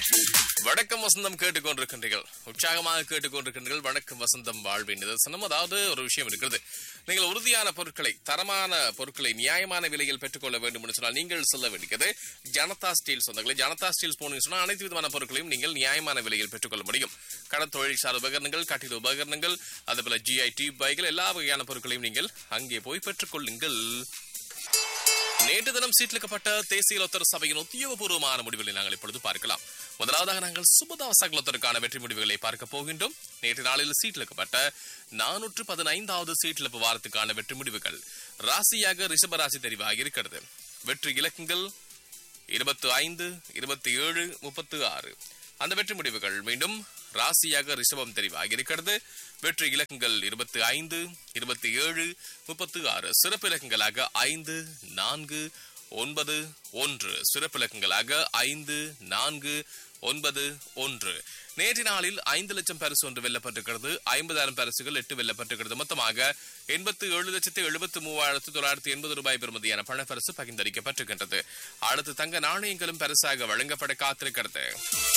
வணக்கம் வசந்தம் கேட்டுக்கொண்டிருக்கின்றீர்கள் உற்சாகமாக கேட்டுக்கொண்டிருக்கின்றீர்கள் வணக்கம் வசந்தம் வாழ்வின் நிதர்சனம் அதாவது ஒரு விஷயம் இருக்கிறது நீங்கள் உறுதியான பொருட்களை தரமான பொருட்களை நியாயமான விலையில் பெற்றுக்கொள்ள வேண்டும் என்று சொன்னால் நீங்கள் சொல்ல வேண்டியது ஜனதா ஸ்டீல் சொந்தங்களை ஜனதா ஸ்டீல்ஸ் போனீங்கன்னு சொன்னால் அனைத்து விதமான பொருட்களையும் நீங்கள் நியாயமான விலையில் பெற்றுக்கொள்ள முடியும் கடற்தொழில் சார் உபகரணங்கள் கட்டிட உபகரணங்கள் அதேபோல ஜிஐ டியூப் பைகள் எல்லா வகையான பொருட்களையும் நீங்கள் அங்கே போய் பெற்றுக்கொள்ளுங்கள் நேற்று தினம் சீட்லிக்கப்பட்ட தேசிய லொத்தர் சபையின் உத்தியோகபூர்வமான முடிவுகளை நாங்கள் இப்பொழுது பார்க்கலாம் முதலாவதாக நாங்கள் சுபதாச லொத்தருக்கான வெற்றி முடிவுகளை பார்க்க போகின்றோம் நேற்று நாளில் சீட்லிக்கப்பட்ட நானூற்று பதினைந்தாவது சீட்டிழப்பு வாரத்துக்கான வெற்றி முடிவுகள் ராசியாக ரிஷபராசி தெரிவாகி இருக்கிறது வெற்றி இலக்கங்கள் இருபத்தி ஐந்து இருபத்தி ஏழு முப்பத்து ஆறு அந்த வெற்றி முடிவுகள் மீண்டும் ராசியாக ரிஷபம் தெரிவாகி இருக்கிறது வெற்றி இலக்கங்கள் இருபத்தி ஐந்து இருபத்தி ஏழு முப்பத்து ஆறு சிறப்பு இலக்கங்களாக ஐந்து நான்கு ஒன்பது ஒன்று சிறப்பு இலக்கங்களாக ஐந்து நான்கு ஒன்பது ஒன்று நேற்று நாளில் ஐந்து லட்சம் பரிசு ஒன்று வெல்லப்பட்டிருக்கிறது ஐம்பதாயிரம் பரிசுகள் எட்டு வெல்லப்பட்டிருக்கிறது மொத்தமாக எண்பத்தி ஏழு லட்சத்து எழுபத்தி மூவாயிரத்து தொள்ளாயிரத்தி எண்பது ரூபாய் பெறுமதியான பணப்பரிசு பகிர்ந்தளிக்கப்பட்டிருக்கின்றது அடுத்து தங்க நாணயங்களும் பரிசாக வழங்கப்பட காத்திருக்கிறது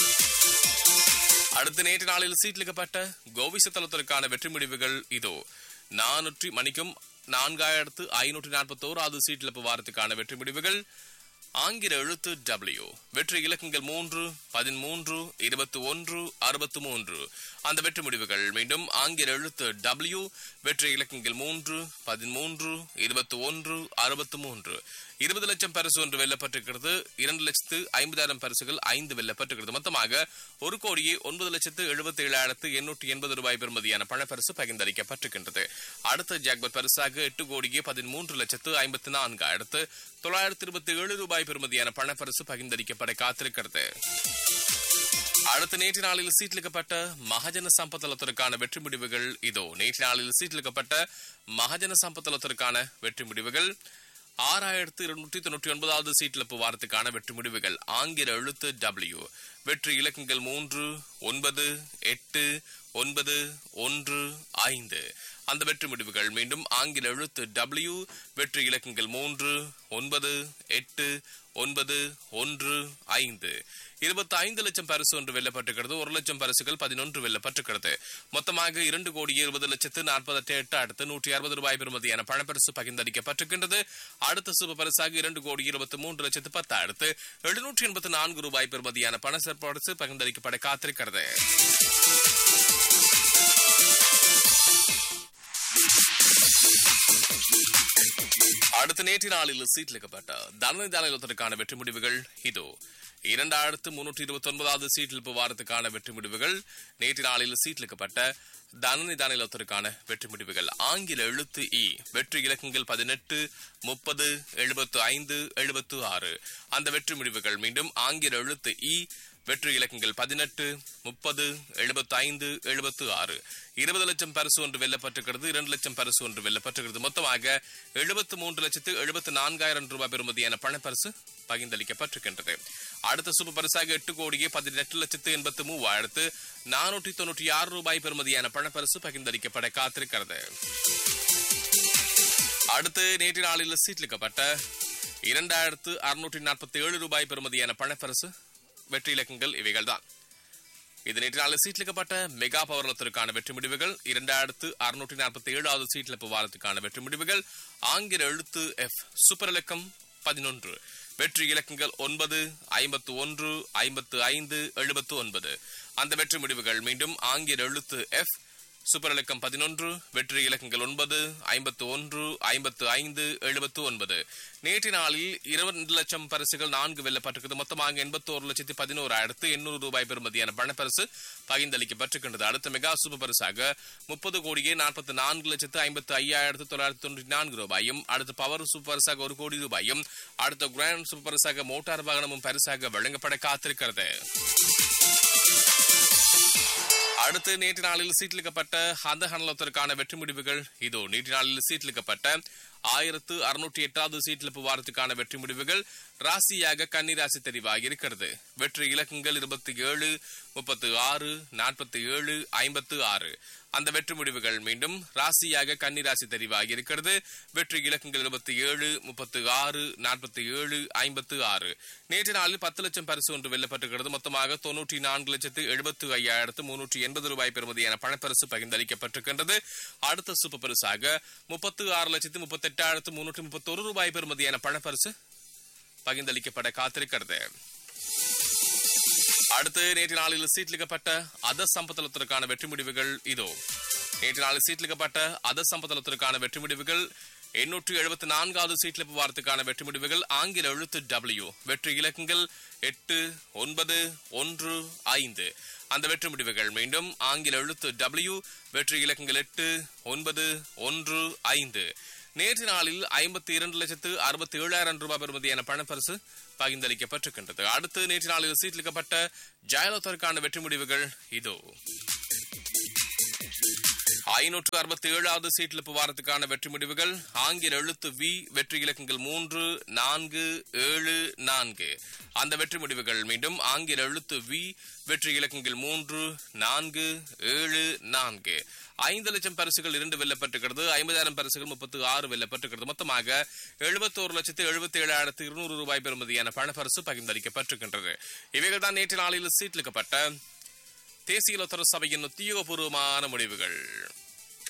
அடுத்த நேற்று நாளில் சீட்லிக்கப்பட்ட கோவிச தளத்திற்கான வெற்றி முடிவுகள் இதோ நானூற்றி மணிக்கும் நான்காயிரத்து ஐநூற்றி நாற்பத்தோராவது சீட்டிழப்பு வாரத்துக்கான வெற்றி முடிவுகள் ஆங்கில எழுத்து டபிள்யூ வெற்றி இலக்கங்கள் மூன்று பதிமூன்று இருபத்தி ஒன்று அறுபத்து மூன்று அந்த வெற்றி முடிவுகள் மீண்டும் ஆங்கில எழுத்து டபிள்யூ வெற்றி இலக்கங்கள் மூன்று பதிமூன்று இருபத்தி ஒன்று அறுபத்து மூன்று இருபது லட்சம் பரிசு ஒன்று வெல்லப்பட்டிருக்கிறது இரண்டு லட்சத்து ஐம்பதாயிரம் பரிசுகள் ஐந்து வெல்லப்பட்டிருக்கிறது மொத்தமாக ஒரு கோடியே ஒன்பது லட்சத்து எழுபத்தி ஏழாயிரத்து எண்ணூற்றி எண்பது ரூபாய் பெறுமதியான பணப்பரிசு பகிர்ந்தளிக்கப்பட்டிருக்கின்றது அடுத்த ஜாக்பர் பரிசாக எட்டு கோடியே பதிமூன்று லட்சத்து ஐம்பத்தி நான்காயிரத்து தொள்ளாயிரத்து இருபத்தி ஏழு ரூபாய் பெறுமதியான பணப்பரிசு பகிர்ந்தளிக்கப்பட காத்திருக்கிறது அடுத்த நேற்று நாளில் சீட்லிக்கப்பட்ட மகஜன சம்பத்தலத்திற்கான வெற்றி முடிவுகள் இதோ நேற்று நாளில் சீட்லிக்கப்பட்ட மகஜன சம்பத்தலத்திற்கான வெற்றி முடிவுகள் ஆறாயிரத்து இருநூற்றி தொண்ணூற்றி ஒன்பதாவது சீட்டிழப்பு வாரத்துக்கான வெற்றி முடிவுகள் ஆங்கில எழுத்து டபிள்யூ வெற்றி இலக்கங்கள் மூன்று ஒன்பது எட்டு ஒன்பது ஒன்று ஐந்து அந்த வெற்றி முடிவுகள் மீண்டும் ஆங்கில எழுத்து டபிள்யூ வெற்றி இலக்கங்கள் மூன்று ஒன்பது எட்டு ஒன்பது ஒன்று ஐந்து இருபத்தி ஐந்து லட்சம் பரிசு ஒன்று வெல்லப்பட்டிருக்கிறது ஒரு லட்சம் பரிசுகள் பதினொன்று வெல்லப்பட்டிருக்கிறது மொத்தமாக இரண்டு கோடி இருபது லட்சத்து நாற்பத்தி எட்டு அடுத்து நூற்றி அறுபது ரூபாய் பெறுமதியான பணப்பரிசு பகிர்ந்தளிக்கப்பட்டிருக்கின்றது அடுத்த சுப பரிசாக இரண்டு கோடி இருபத்தி மூன்று லட்சத்து பத்து அடுத்து எழுநூற்றி எண்பத்தி நான்கு ரூபாய் பெறுமதியான பண பரிசு பகிர்ந்தளிக்கப்பட காத்திருக்கிறது அடுத்த நேற்று நாளில் சீட்லிக்கப்பட்ட தனநிதி தானியத்திற்கான வெற்றி முடிவுகள் இதோ இரண்டாயிரத்து முன்னூற்றி இருபத்தி ஒன்பதாவது சீட்டில் வாரத்துக்கான வெற்றி முடிவுகள் நேற்று நாளில் சீட்லிக்கப்பட்ட தனநிதி தானியத்திற்கான வெற்றி முடிவுகள் ஆங்கில எழுத்து இ வெற்றி இலக்கங்கள் பதினெட்டு முப்பது எழுபத்து ஐந்து எழுபத்து ஆறு அந்த வெற்றி முடிவுகள் மீண்டும் ஆங்கில எழுத்து இ வெற்றி இலக்கங்கள் பதினெட்டு முப்பது எழுபத்தி ஐந்து எழுபத்து ஆறு இருபது லட்சம் பரிசு ஒன்று வெல்லப்பட்டிருக்கிறது இரண்டு லட்சம் பரிசு ஒன்று வெல்லப்பட்டிருக்கிறது மொத்தமாக எழுபத்து மூன்று லட்சத்து எழுபத்து நான்காயிரம் ரூபாய் பெறுமதியான பணப்பரிசு பகிர்ந்தளிக்கப்பட்டிருக்கின்றது அடுத்த சுப பரிசாக எட்டு கோடியே பதினெட்டு லட்சத்து எண்பத்து மூவாயிரத்து நானூற்றி தொன்னூற்றி ஆறு ரூபாய் பெறுமதியான பணப்பரிசு பகிர்ந்தளிக்கப்பட காத்திருக்கிறது அடுத்து நேற்று நாளில் சீட்லிக்கப்பட்ட இரண்டாயிரத்து அறுநூற்றி நாற்பத்தி ஏழு ரூபாய் பெறுமதியான பணப்பரிசு வெற்றி இலக்கங்கள் இவைகள்தான் இது நேற்று நாளில் சீட்லிக்கப்பட்ட மெகா பவர்லத்திற்கான வெற்றி முடிவுகள் இரண்டாயிரத்து அறுநூற்றி நாற்பத்தி ஏழாவது சீட்லிப்பு வாரத்துக்கான வெற்றி முடிவுகள் ஆங்கில எழுத்து எஃப் சூப்பர் இலக்கம் பதினொன்று வெற்றி இலக்கங்கள் ஒன்பது ஐம்பத்து ஒன்று ஐம்பத்து ஐந்து எழுபத்து ஒன்பது அந்த வெற்றி முடிவுகள் மீண்டும் ஆங்கில எழுத்து எஃப் சூப்பர் இலக்கம் பதினொன்று வெற்றி இலக்கங்கள் ஒன்பது ஐம்பத்து ஒன்று ஐம்பத்து ஐந்து எழுபத்து ஒன்பது நேற்று நாளில் இருபது லட்சம் பரிசுகள் நான்கு வெல்லப்பட்டிருக்கிறது மொத்தமாக எண்பத்தோரு லட்சத்தி பதினோராயிரத்து எண்ணூறு ரூபாய் பெறுமதியான பணப்பரிசு பகிர்ந்தளிக்கப்பட்டிருக்கின்றது அடுத்த மெகா சூப்பர் பரிசாக முப்பது கோடியே நாற்பத்தி நான்கு லட்சத்து ஐம்பத்து ஐயாயிரத்து தொள்ளாயிரத்தி தொண்ணூற்றி நான்கு ரூபாயும் அடுத்த பவர் சூப்பர் பரிசாக ஒரு கோடி ரூபாயும் அடுத்த கிராண்ட் சூப்பர் பரிசாக மோட்டார் வாகனமும் பரிசாக வழங்கப்பட காத்திருக்கிறது அடுத்து நேற்று நாளில் சீட்டிலிக்கப்பட்ட அந்த ஹனலத்திற்கான வெற்றி முடிவுகள் இதோ நேற்று நாளில் சீட்டிலிக்கப்பட்ட ஆயிரத்து அறுநூற்றி எட்டாவது சீட்டிலிப்பு வாரத்துக்கான வெற்றி முடிவுகள் ராசியாக கன்னிராசி தெரிவாகி இருக்கிறது வெற்றி இலக்கங்கள் இருபத்தி ஏழு முப்பத்து ஆறு நாற்பத்தி ஏழு ஐம்பத்து ஆறு அந்த வெற்றி முடிவுகள் மீண்டும் ராசியாக கன்னிராசி தெரிவாகி இருக்கிறது வெற்றி இலக்கங்கள் இருபத்தி ஏழு முப்பத்து ஆறு நாற்பத்தி ஏழு ஐம்பத்து ஆறு நேற்று நாளில் பத்து லட்சம் பரிசு ஒன்று வெல்லப்பட்டிருக்கிறது மொத்தமாக தொன்னூற்றி நான்கு லட்சத்து எழுபத்து ஐயாயிரத்து முன்னூற்றி எண்பது ரூபாய் பெறுமதியான பணப்பரிசு பகிர்ந்தளிக்கப்பட்டிருக்கின்றது அடுத்த சூப்பர் பரிசாக முப்பத்து ஆறு லட்சத்து முப்பத்தி எட்டாயிரத்து முன்னூற்றி முப்பத்தொரு ரூபாய் பெறுமதியான பணப்பரிசு பகிர்ந்தளிக்கப்பட காத்திருக்கிறது அடுத்து நேற்று நாளில் சீட்லிக்கப்பட்ட அத சம்பத்தலத்திற்கான வெற்றி முடிவுகள் இதோ நேற்று நாளில் சீட்லிக்கப்பட்ட அத சம்பத்தலத்திற்கான வெற்றி முடிவுகள் எண்ணூற்று எழுபத்தி நான்காவது சீட்லிப்பு வாரத்துக்கான வெற்றி முடிவுகள் ஆங்கில எழுத்து டபிள்யூ வெற்றி இலக்கங்கள் எட்டு ஒன்பது ஒன்று ஐந்து அந்த வெற்றி முடிவுகள் மீண்டும் ஆங்கில எழுத்து டபிள்யூ வெற்றி இலக்கங்கள் எட்டு ஒன்பது ஒன்று ஐந்து நேற்று நாளில் ஐம்பத்தி இரண்டு லட்சத்து அறுபத்தி ஏழாயிரம் ரூபாய் பெறுமதியான பணப்பரிசு பகிர்ந்தளிக்கப்பட்டிருக்கின்றது அடுத்து நேற்று நாளில் சீட்லிக்கப்பட்ட ஜெயலலிதாவுக்கான வெற்றி முடிவுகள் இதோ ஐநூற்று அறுபத்தி ஏழாவது சீட்லிப்பு வாரத்துக்கான வெற்றி முடிவுகள் ஆங்கில எழுத்து வி வெற்றி இலக்கங்கள் மூன்று நான்கு ஏழு நான்கு அந்த வெற்றி முடிவுகள் மீண்டும் ஆங்கில எழுத்து வி வெற்றி இலக்கங்கள் மூன்று நான்கு ஏழு நான்கு ஐந்து லட்சம் பரிசுகள் இரண்டு வெல்லப்பட்டிருக்கிறது ஐம்பதாயிரம் பரிசுகள் முப்பத்து ஆறு வெல்லப்பட்டிருக்கிறது மொத்தமாக எழுபத்தோரு லட்சத்து எழுபத்தி ஏழாயிரத்து இருநூறு ரூபாய் பெறுமதியான பணப்பரிசு பகிர்ந்தளிக்கப்பட்டிருக்கின்றது இவைகள் தான் நேற்று நாளில் சீட்லிக்கப்பட்ட தேசிய லொத்தர சபையின் உத்தியோகபூர்வமான முடிவுகள்